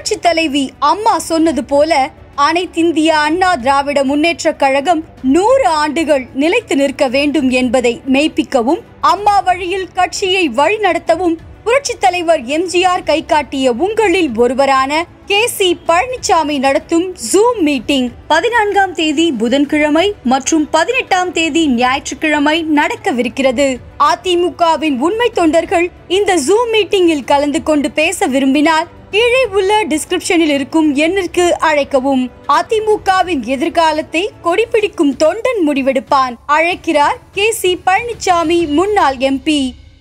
புரட்சி தலைவி அம்மா சொன்னது போல அனைத்திந்திய அண்ணா திராவிட முன்னேற்றக் கழகம் நூறு ஆண்டுகள் நிலைத்து நிற்க வேண்டும் என்பதை மெய்ப்பிக்கவும் அம்மா வழியில் கட்சியை வழிநடத்தவும் புரட்சி தலைவர் எம்ஜிஆர் கை காட்டிய உங்களில் ஒருவரான கே சி பழனிசாமி நடத்தும் ஜூம் மீட்டிங் பதினான்காம் தேதி புதன்கிழமை மற்றும் பதினெட்டாம் தேதி ஞாயிற்றுக்கிழமை நடக்கவிருக்கிறது அதிமுகவின் உண்மை தொண்டர்கள் இந்த ஜூம் மீட்டிங்கில் கலந்து கொண்டு பேச விரும்பினால் கீழே உள்ள டிஸ்கிரிப்ஷனில் இருக்கும் எண்ணிற்கு அழைக்கவும் அதிமுகவின் எதிர்காலத்தை கொடிபிடிக்கும் தொண்டன் முடிவெடுப்பான் அழைக்கிறார் கே சி பழனிசாமி முன்னாள் எம்பி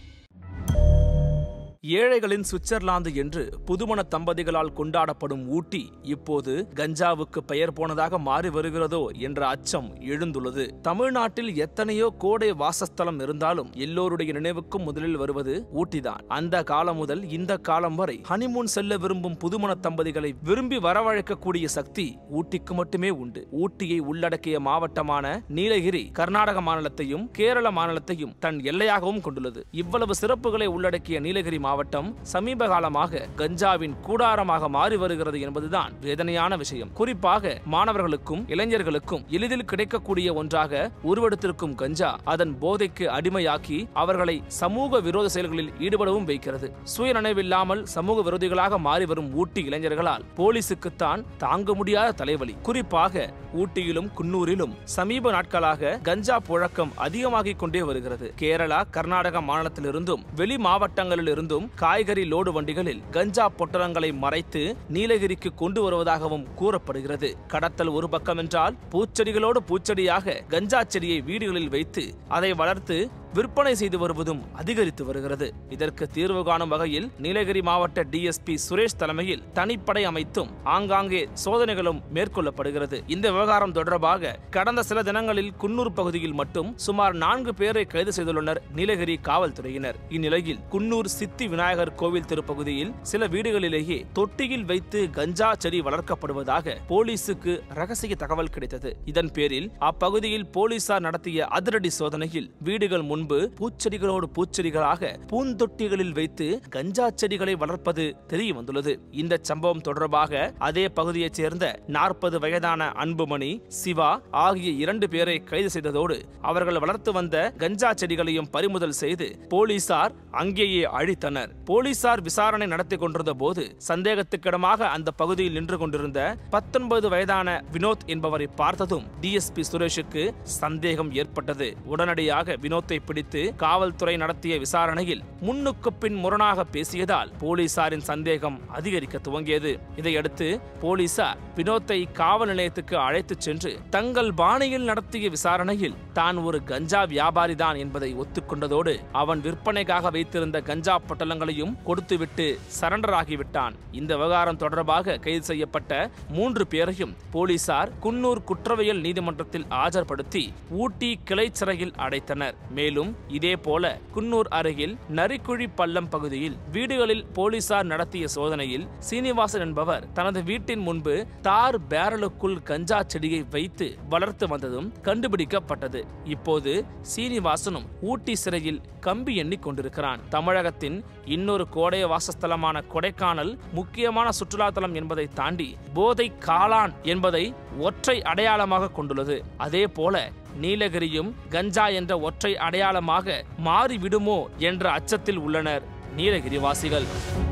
ஏழைகளின் சுவிட்சர்லாந்து என்று புதுமண தம்பதிகளால் கொண்டாடப்படும் ஊட்டி இப்போது கஞ்சாவுக்கு பெயர் போனதாக மாறி வருகிறதோ என்ற அச்சம் எழுந்துள்ளது தமிழ்நாட்டில் எத்தனையோ கோடை வாசஸ்தலம் இருந்தாலும் எல்லோருடைய நினைவுக்கும் முதலில் வருவது ஊட்டிதான் அந்த காலம் முதல் இந்த காலம் வரை ஹனிமூன் செல்ல விரும்பும் புதுமண தம்பதிகளை விரும்பி வரவழைக்கக்கூடிய சக்தி ஊட்டிக்கு மட்டுமே உண்டு ஊட்டியை உள்ளடக்கிய மாவட்டமான நீலகிரி கர்நாடக மாநிலத்தையும் கேரள மாநிலத்தையும் தன் எல்லையாகவும் கொண்டுள்ளது இவ்வளவு சிறப்புகளை உள்ளடக்கிய நீலகிரி மாவட்டம் சமீப காலமாக கஞ்சாவின் கூடாரமாக மாறி வருகிறது என்பதுதான் வேதனையான விஷயம் குறிப்பாக மாணவர்களுக்கும் இளைஞர்களுக்கும் எளிதில் கிடைக்கக்கூடிய ஒன்றாக உருவெடுத்திருக்கும் கஞ்சா அதன் போதைக்கு அடிமையாக்கி அவர்களை சமூக விரோத செயல்களில் ஈடுபடவும் வைக்கிறது சுயநினைவில்லாமல் சமூக விரோதிகளாக மாறி வரும் ஊட்டி இளைஞர்களால் போலீசுக்குத்தான் தாங்க முடியாத தலைவலி குறிப்பாக ஊட்டியிலும் குன்னூரிலும் சமீப நாட்களாக கஞ்சா புழக்கம் அதிகமாகிக் கொண்டே வருகிறது கேரளா கர்நாடக மாநிலத்திலிருந்தும் வெளி மாவட்டங்களிலிருந்தும் காய்கறி லோடு வண்டிகளில் கஞ்சா பொட்டலங்களை மறைத்து நீலகிரிக்கு கொண்டு வருவதாகவும் கூறப்படுகிறது கடத்தல் ஒரு பக்கம் என்றால் பூச்செடிகளோடு பூச்செடியாக கஞ்சா செடியை வீடுகளில் வைத்து அதை வளர்த்து விற்பனை செய்து வருவதும் அதிகரித்து வருகிறது இதற்கு தீர்வு காணும் வகையில் நீலகிரி மாவட்ட டிஎஸ்பி சுரேஷ் தலைமையில் தனிப்படை அமைத்தும் ஆங்காங்கே சோதனைகளும் மேற்கொள்ளப்படுகிறது இந்த விவகாரம் தொடர்பாக கடந்த சில தினங்களில் குன்னூர் பகுதியில் மட்டும் சுமார் நான்கு பேரை கைது செய்துள்ளனர் நீலகிரி காவல்துறையினர் இந்நிலையில் குன்னூர் சித்தி விநாயகர் கோவில் திருப்பகுதியில் சில வீடுகளிலேயே தொட்டியில் வைத்து கஞ்சா செடி வளர்க்கப்படுவதாக போலீசுக்கு ரகசிய தகவல் கிடைத்தது இதன் பேரில் அப்பகுதியில் போலீசார் நடத்திய அதிரடி சோதனையில் வீடுகள் முன்பு பூச்செடிகளோடு பூச்செடிகளாக பூந்தொட்டிகளில் வைத்து கஞ்சா செடிகளை வளர்ப்பது தெரிய வந்துள்ளது இந்த சம்பவம் தொடர்பாக அதே பகுதியைச் சேர்ந்த நாற்பது வயதான அன்புமணி சிவா ஆகிய இரண்டு பேரை கைது செய்ததோடு அவர்கள் வளர்த்து வந்த கஞ்சா செடிகளையும் பறிமுதல் செய்து போலீசார் அங்கேயே அழித்தனர் போலீசார் விசாரணை நடத்தி கொண்டிருந்த போது சந்தேகத்துக்கிடமாக அந்த பகுதியில் நின்று கொண்டிருந்த பத்தொன்பது வயதான வினோத் என்பவரை பார்த்ததும் டிஎஸ்பி சுரேஷுக்கு சந்தேகம் ஏற்பட்டது உடனடியாக வினோத்தை பிடித்து காவல்துறை நடத்திய விசாரணையில் முன்னுக்கு பின் முரணாக பேசியதால் போலீசாரின் சந்தேகம் அதிகரிக்க துவங்கியது இதையடுத்து போலீசார் வினோத்தை காவல் நிலையத்துக்கு அழைத்துச் சென்று தங்கள் பாணியில் நடத்திய விசாரணையில் தான் ஒரு கஞ்சா வியாபாரிதான் என்பதை ஒத்துக்கொண்டதோடு அவன் விற்பனைக்காக வைத்திருந்த கஞ்சா பொட்டலங்களையும் கொடுத்துவிட்டு சரண்டர் ஆகிவிட்டான் இந்த விவகாரம் தொடர்பாக கைது செய்யப்பட்ட மூன்று பேரையும் போலீசார் குன்னூர் குற்றவியல் நீதிமன்றத்தில் ஆஜர்படுத்தி ஊட்டி கிளை சிறையில் அடைத்தனர் மேலும் இதே போல குன்னூர் அருகில் நரிக்குழி பள்ளம் பகுதியில் வீடுகளில் போலீசார் நடத்திய சோதனையில் சீனிவாசன் என்பவர் தனது வீட்டின் முன்பு தார் பேரலுக்குள் கஞ்சா செடியை வைத்து வளர்த்து வந்ததும் கண்டுபிடிக்கப்பட்டது இப்போது சீனிவாசனும் ஊட்டி சிறையில் கம்பி எண்ணிக் கொண்டிருக்கிறான் தமிழகத்தின் இன்னொரு கோடை வாசஸ்தலமான கொடைக்கானல் முக்கியமான சுற்றுலாத்தலம் என்பதை தாண்டி போதை காளான் என்பதை ஒற்றை அடையாளமாக கொண்டுள்ளது அதே போல நீலகிரியும் கஞ்சா என்ற ஒற்றை அடையாளமாக மாறிவிடுமோ என்ற அச்சத்தில் உள்ளனர் நீலகிரிவாசிகள்